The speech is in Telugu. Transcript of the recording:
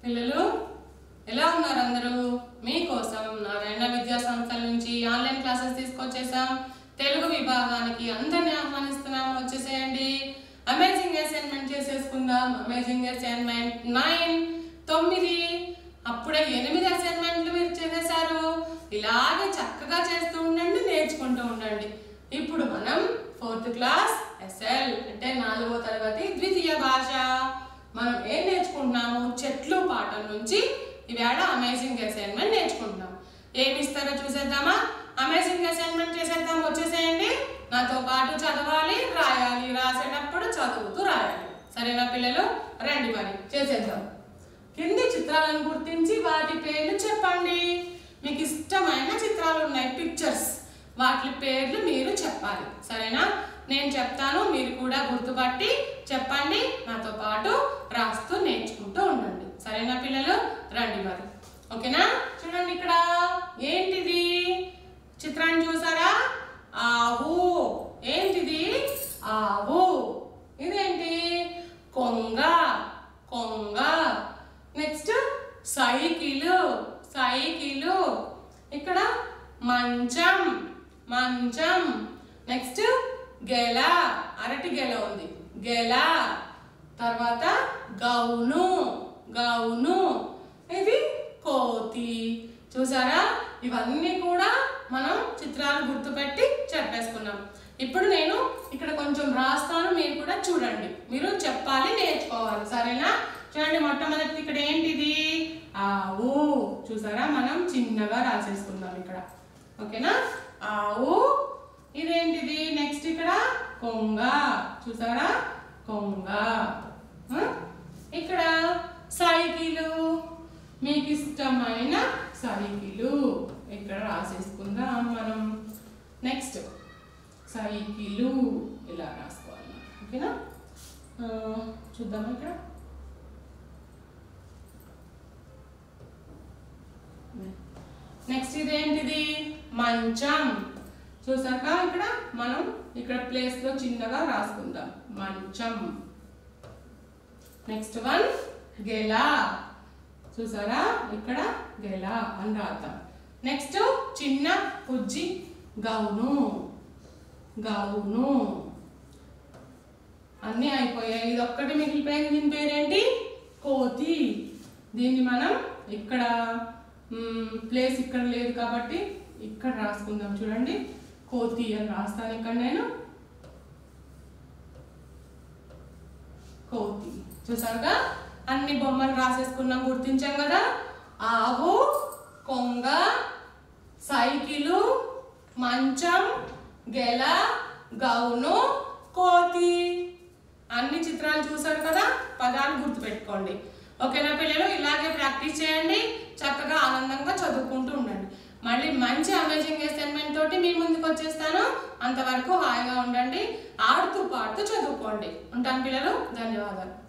పిల్లలు ఎలా ఉన్నారు అందరూ మీకోసం నారాయణ విద్యా సంస్థల నుంచి ఆన్లైన్ క్లాసెస్ తీసుకొచ్చేసాం తెలుగు విభాగానికి అందరిని ఆహ్వానిస్తున్నాం వచ్చేసేయండి అమేజింగ్ అసైన్మెంట్ చేసేసుకుందాం అమేజింగ్ అసైన్మెంట్ నైన్ తొమ్మిది అప్పుడే ఎనిమిది అసైన్మెంట్లు మీరు చేసేసారు ఇలాగే చక్కగా చేస్తూ ఉండండి నేర్చుకుంటూ ఉండండి ఇప్పుడు మనం ఫోర్త్ క్లాస్ ఎస్ఎల్ అంటే నాలుగో తరగతి ద్వితీయ భాష మనం ఏం నేర్చుకుంటున్నాము చెట్లు పాఠం నుంచి ఈవేళ అమేజింగ్ అసైన్మెంట్ నేర్చుకుంటున్నాం ఏమి ఇస్తారో చూసేద్దామా అమేజింగ్ అసైన్మెంట్ చేసేద్దాం వచ్చేసేయండి నాతో పాటు చదవాలి రాయాలి రాసేటప్పుడు చదువుతూ రాయాలి సరేనా పిల్లలు రండి మరి చేసేద్దాం కింది చిత్రాలను గుర్తించి వాటి పేర్లు చెప్పండి మీకు ఇష్టమైన చిత్రాలు ఉన్నాయి పిక్చర్స్ వాటి పేర్లు మీరు చెప్పాలి సరేనా నేను చెప్తాను మీరు కూడా గుర్తుపట్టి చెప్పండి నాతో పాటు రాస్తూ నేర్చుకుంటూ ఉండండి సరేనా పిల్లలు రండి మరి ఓకేనా చూడండి ఇక్కడ ఏంటిది చిత్రాన్ని చూసారా ఆవు ఏంటిది ఆవు ఇదేంటి కొంగ కొంగ నెక్స్ట్ సైకిలు సైకిలు ఇక్కడ మంచం మంచం నెక్స్ట్ గెల అరటి గెల ఉంది గెల తర్వాత గౌను గౌను ఇది కోతి చూసారా ఇవన్నీ కూడా మనం చిత్రాలు గుర్తుపెట్టి చెప్పేసుకున్నాం ఇప్పుడు నేను ఇక్కడ కొంచెం రాస్తాను మీరు కూడా చూడండి మీరు చెప్పాలి నేర్చుకోవాలి సరేనా చూడండి మొట్టమొదటి ఇక్కడ ఏంటిది ఆవు చూసారా మనం చిన్నగా రాసేసుకుందాం ఇక్కడ ఓకేనా ఆవు ఇదేంటిది నెక్స్ట్ ఇక్కడ కొంగ చూసారా కొంగ ఆ? ఇక్కడ సైకిలు మీకు ఇష్టమైన సైకిలు ఇక్కడ రాసేసుకుందాం మనం నెక్స్ట్ సైకిలు ఇలా రాసుకోవాలి ఓకేనా ఆ, చూద్దామా ఇక్కడ నెక్స్ట్ ఇదేంటిది మంచం చూసాక ఇక్కడ మనం ఇక్కడ ప్లేస్ లో చిన్నగా రాసుకుందాం మంచం నెక్స్ట్ వన్ గెల చూసారా ఇక్కడ గెల అని రాద్దాం నెక్స్ట్ చిన్న పుజ్జి గౌను గౌను అన్నీ అయిపోయాయి ఇది ఒక్కటి మిగిలిపోయింది దీని పేరేంటి కోతి దీన్ని మనం ఇక్కడ ప్లేస్ ఇక్కడ లేదు కాబట్టి ఇక్కడ రాసుకుందాం చూడండి కోతి అని రాస్తాను ఇక్కడ నేను కోతి చూసారుగా అన్ని బొమ్మలు రాసేసుకున్నాం గుర్తించాం కదా ఆవు కొంగ సైకిలు మంచం గెల గౌను కోతి అన్ని చిత్రాలు చూసారు కదా పదాలు గుర్తుపెట్టుకోండి ఓకేనా పిల్లలు ఇలాగే ప్రాక్టీస్ చేయండి చక్కగా ఆనందంగా చదువుకుంటూ ఉండండి మళ్ళీ మంచి అమేజింగ్ అసైన్మెంట్ తోటి మీ ముందుకు వచ్చేస్తాను అంతవరకు హాయిగా ఉండండి ఆడుతూ పాడుతూ చదువుకోండి ఉంటాను పిల్లలు ధన్యవాదాలు